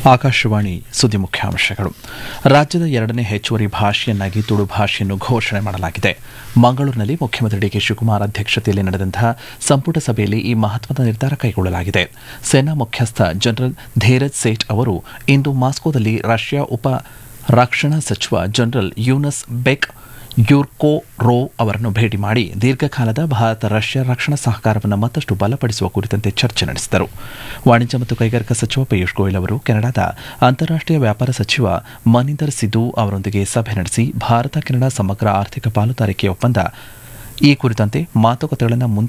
ಆಕಾಶವಾಣಿ ಸುದ್ದಿ ಮುಖ್ಯಾಂಶಗಳು ರಾಜ್ಯದ ಎರಡನೇ ಹೆಚ್ಚುವರಿ ಭಾಷೆಯನ್ನಾಗಿ ತುಳು ಭಾಷೆಯನ್ನು ಘೋಷಣೆ ಮಾಡಲಾಗಿದೆ ಮಂಗಳೂರಿನಲ್ಲಿ ಮುಖ್ಯಮಂತ್ರಿ ಡಿಕೆ ಶಿವಕುಮಾರ್ ಅಧ್ಯಕ್ಷತೆಯಲ್ಲಿ ನಡೆದಂತಹ ಸಂಪುಟ ಸಭೆಯಲ್ಲಿ ಈ ಮಹತ್ವದ ನಿರ್ಧಾರ ಕೈಗೊಳ್ಳಲಾಗಿದೆ ಸೇನಾ ಮುಖ್ಯಸ್ಥ ಜನರಲ್ ಧೀರಜ್ ಸೇಠ್ ಅವರು ಇಂದು ಮಾಸ್ಕೋದಲ್ಲಿ ರಷ್ಯಾ ಉಪ ರಕ್ಷಣಾ ಸಚಿವ ಜನರಲ್ ಯೂನಸ್ ಬೆಕ್ ಯುರ್ಕೋ ರೋವ್ ಅವರನ್ನು ಭೇಟಿ ಮಾಡಿ ದೀರ್ಘಕಾಲದ ಭಾರತ ರಷ್ಯಾ ರಕ್ಷಣಾ ಸಹಕಾರವನ್ನು ಮತ್ತಷ್ಟು ಬಲಪಡಿಸುವ ಕುರಿತಂತೆ ಚರ್ಚೆ ನಡೆಸಿದರು ವಾಣಿಜ್ಯ ಮತ್ತು ಕೈಗಾರಿಕಾ ಸಚಿವ ಪಿಯೂಷ್ ಗೋಯಲ್ ಅವರು ಕೆನಡಾದ ಅಂತಾರಾಷ್ಟೀಯ ವ್ಯಾಪಾರ ಸಚಿವ ಮನಿಂದರ್ ಸಿಧು ಅವರೊಂದಿಗೆ ಸಭೆ ನಡೆಸಿ ಭಾರತ ಕೆನಡಾ ಸಮಗ್ರ ಆರ್ಥಿಕ ಪಾಲುದಾರಿಕೆ ಒಪ್ಪಂದ ಈ ಕುರಿತಂತೆ ಮಾತುಕತೆಗಳನ್ನು ಮುಂದೆ